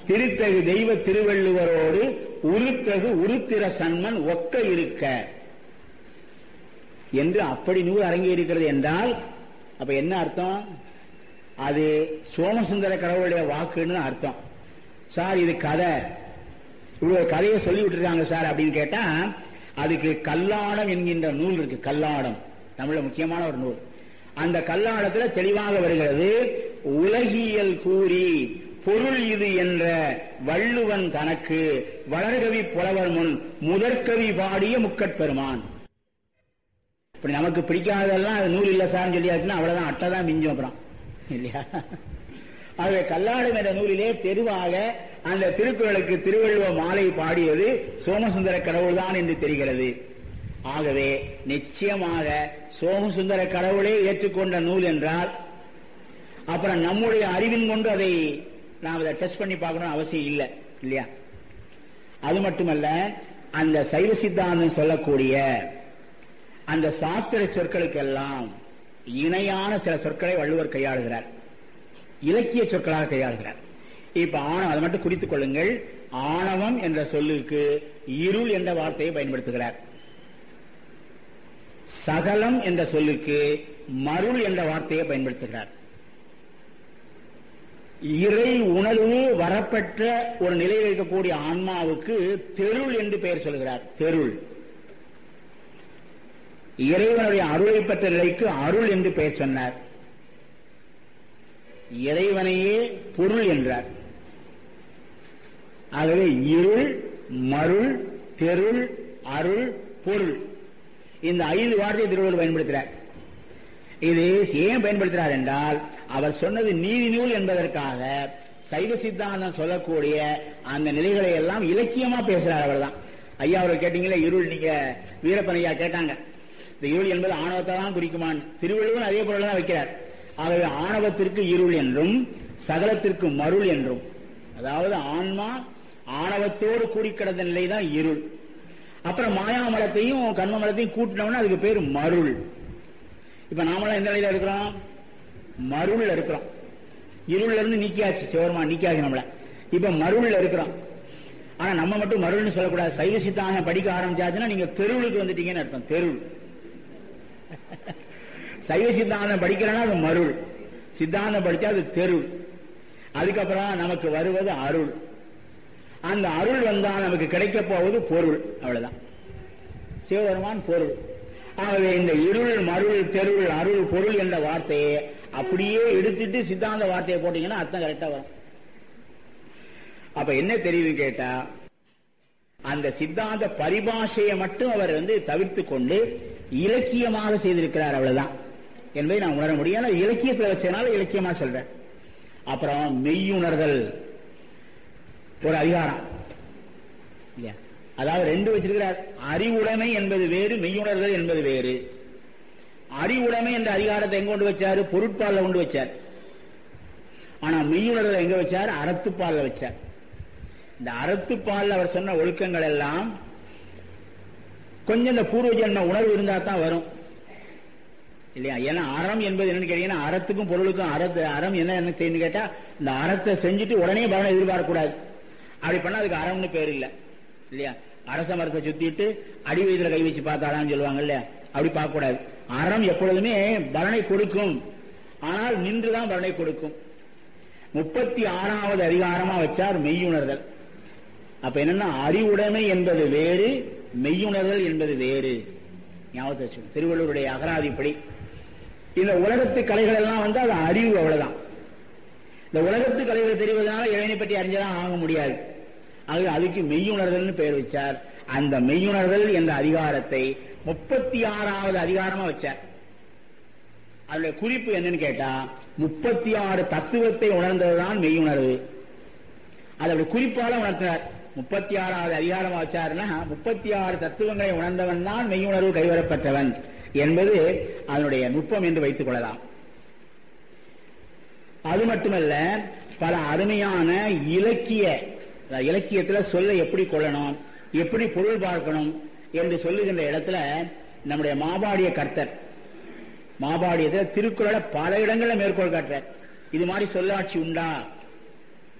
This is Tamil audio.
திருத்தகு தெய்வ திருவள்ளுவரோடு உருத்தகு உருத்திர சன்மன் ஒக்க இருக்க என்று அப்படி நூல் அரங்கி இருக்கிறது என்றால் அப்ப என்ன அர்த்தம் அது சோமசுந்தர கடவுளுடைய வாக்குன்னு அர்த்தம் சார் இது கதை இப்படி ஒரு கதையை சொல்லி விட்டுருக்காங்க சார் அப்படின்னு கேட்டா அதுக்கு கல்லாடம் என்கின்ற நூல் இருக்கு கல்லாடம் தமிழ்ல முக்கியமான ஒரு நூல் அந்த கல்லாடத்துல தெளிவாக வருகிறது உலகியல் கூறி பொருள் இது என்ற வள்ளுவன் தனக்கு வளர்கவி புலவர் முன் முதற்கவி பாடிய முக்கட்பெருமான் இப்படி நமக்கு பிடிக்காததெல்லாம் அது நூல் இல்ல சார்னு சொல்லியாச்சுன்னா அவ்வளவுதான் அட்டை தான் மிஞ்சும் அப்புறம் இல்லையா ஆகவே கல்லாடம் என்ற நூலிலே தெருவாக அந்த திருக்குறளுக்கு திருவள்ளுவ மாலை பாடியது சோமசுந்தர கடவுள்தான் என்று தெரிகிறது ஆகவே நிச்சயமாக சோமசுந்தர கடவுளே ஏற்றுக்கொண்ட நூல் என்றால் அப்புறம் நம்முடைய அறிவின் கொண்டு அதை நாம் அதை டெஸ்ட் பண்ணி பார்க்கணும் அவசியம் இல்லை இல்லையா அது மட்டுமல்ல அந்த சைவ சித்தாந்தம் சொல்லக்கூடிய அந்த சாத்திர சொற்களுக்கெல்லாம் இணையான சில சொற்களை வள்ளுவர் கையாளுகிறார் இலக்கிய சொற்களாக கையாளுகிறார் இப்ப ஆணவம் அதை மட்டும் குறித்துக் கொள்ளுங்கள் ஆணவம் என்ற சொல்லுக்கு இருள் என்ற வார்த்தையை பயன்படுத்துகிறார் சகலம் என்ற சொல்லுக்கு மருள் என்ற வார்த்தையை பயன்படுத்துகிறார் இறை உணர்வு வரப்பட்ட ஒரு நிலையில் இருக்கக்கூடிய ஆன்மாவுக்கு தெருள் என்று பெயர் சொல்கிறார் தெருள் இறைவனுடைய அருளை பெற்ற நிலைக்கு அருள் என்று பெயர் சொன்னார் இறைவனையே பொருள் என்றார் ஆகவே இருள் மருள் தெருள் அருள் பொருள் இந்த ஐந்து வார்த்தையை திருவள்ளுவர் பயன்படுத்துகிறார் இது ஏன் பயன்படுத்துகிறார் என்றால் அவர் சொன்னது நீதி நூல் என்பதற்காக சைவ சித்தாந்தம் சொல்லக்கூடிய அந்த நிலைகளை எல்லாம் இலக்கியமா பேசுறார் அவர் தான் ஐயா அவர் கேட்டீங்களா இருள் நீங்க வீரப்பன் ஐயா கேட்டாங்க இந்த இருள் என்பது ஆணவத்தை தான் குறிக்குமான் திருவள்ளுவர் அதே பொருள் தான் வைக்கிறார் ஆகவே ஆணவத்திற்கு இருள் என்றும் சகலத்திற்கு மருள் என்றும் அதாவது ஆன்மா ஆணவத்தோடு கூடி கிடந்த நிலைதான் இருள் அப்புறம் மாயாமலத்தையும் கர்மமலத்தையும் கூட்டினோம்னா அதுக்கு பேர் மருள் இப்ப நாமெல்லாம் எந்த நிலையில இருக்கிறோம் மருள்ல இருக்கிறோம் இருள்ல இருந்து நீக்கியாச்சு சிவருமா நீக்கியாச்சு நம்மள இப்ப மருள்ல இருக்கிறோம் ஆனா நம்ம மட்டும் மருள்னு சொல்லக்கூடாது சைவ சித்தாந்தம் படிக்க ஆரம்பிச்சாச்சுன்னா நீங்க தெருவுக்கு வந்துட்டீங்கன்னு அர்த்தம் தெருள் சைவ சித்தாந்தம் படிக்கிறேன்னா அது மருள் சித்தாந்தம் படிச்சா அது தெருள் அதுக்கப்புறம் நமக்கு வருவது அருள் அந்த அருள் வந்தால் நமக்கு கிடைக்க போவது பொருள் அவ்வளவுதான் சிவபெருமான் பொருள் ஆகவே இந்த இருள் மருள் தெருள் அருள் பொருள் என்ற வார்த்தையை அப்படியே எடுத்துட்டு சித்தாந்த வார்த்தையை போட்டீங்கன்னா அர்த்தம் கரெக்டா வரும் அப்ப என்ன தெரியுது கேட்டா அந்த சித்தாந்த பரிபாஷையை மட்டும் அவர் வந்து தவிர்த்து கொண்டு இலக்கியமாக செய்திருக்கிறார் அவ்வளவுதான் என்பதை நான் உணர முடியும் ஆனா இலக்கியத்தில் வச்சதுனால இலக்கியமா சொல்றேன் அப்புறம் மெய்யுணர்தல் ஒரு அதிகாரம் இல்லையா அதாவது ரெண்டு வச்சிருக்கிறார் அறிவுடைமை என்பது வேறு மெய்யுணர்தல் என்பது வேறு அறிவுடைமை என்ற அதிகாரத்தை எங்க கொண்டு வச்சாரு பொருட்பால கொண்டு வச்சார் ஆனா மெய்யுணர்தல் எங்க வச்சார் அறத்துப்பால வச்சார் இந்த அறத்துப்பால் அவர் சொன்ன ஒழுக்கங்கள் எல்லாம் கொஞ்சம் இந்த பூர்வ ஜென்ம உணர்வு இருந்தா தான் வரும் இல்லையா ஏன்னா அறம் என்பது என்னன்னு கேட்டீங்கன்னா அறத்துக்கும் பொருளுக்கும் அறத்து அறம் என்ன என்ன செய்யணும் கேட்டா இந்த அறத்தை செஞ்சுட்டு உடனே பலனை எதிர்பார்க்க கூடாது அப்படி பண்ணா அதுக்கு அறம்னு பேர் இல்ல இல்லையா அரச மரத்தை சுத்திட்டு அடி வயதுல கை வச்சு பார்த்தாடான்னு சொல்லுவாங்க இல்லையா அப்படி பார்க்க கூடாது அறம் எப்பொழுதுமே பலனை கொடுக்கும் ஆனால் நின்றுதான் பலனை கொடுக்கும் முப்பத்தி ஆறாவது அதிகாரமா வச்சார் மெய்யுணர்தல் அப்ப என்னன்னா அறிவுடைமை என்பது வேறு மெய்யுணர்தல் என்பது வேறு ஞாபகத்தை வச்சுக்கணும் திருவள்ளுவருடைய அகராதிப்படி இந்த உலகத்து கலைகள் எல்லாம் வந்து அது அறிவு அவ்வளவுதான் இந்த உலகத்து கலைகள் தெரிவதனால இறைவனை பற்றி அறிஞ்சதான் ஆக முடியாது ஆகவே அதுக்கு மெய்யுணர்தல்னு பெயர் வச்சார் அந்த மெய்யுணர்தல் என்ற அதிகாரத்தை முப்பத்தி ஆறாவது அதிகாரமா வச்சார் அதனுடைய குறிப்பு என்னன்னு கேட்டா முப்பத்தி ஆறு தத்துவத்தை உணர்ந்ததுதான் மெய்யுணர்வு அது அப்படி குறிப்பால உணர்த்தினார் முப்பத்தி ஆறாவது அதிகாரம் வச்சாருன்னா முப்பத்தி ஆறு தத்துவங்களை உணர்ந்தவன் தான் மெய்யுணர்வு கைவரப்பட்டவன் என்பது அதனுடைய நுட்பம் என்று வைத்துக் கொள்ளலாம் அது மட்டுமல்ல பல அருமையான இலக்கிய இலக்கியத்துல சொல்ல எப்படி கொள்ளணும் எப்படி பொருள் பார்க்கணும் என்று சொல்லுகின்ற இடத்துல நம்முடைய மாபாடிய கர்த்தர் மாபாடியத்தில் திருக்குறளை பல இடங்களில் மேற்கோள் காட்டுறார் இது மாதிரி சொல்லாட்சி உண்டா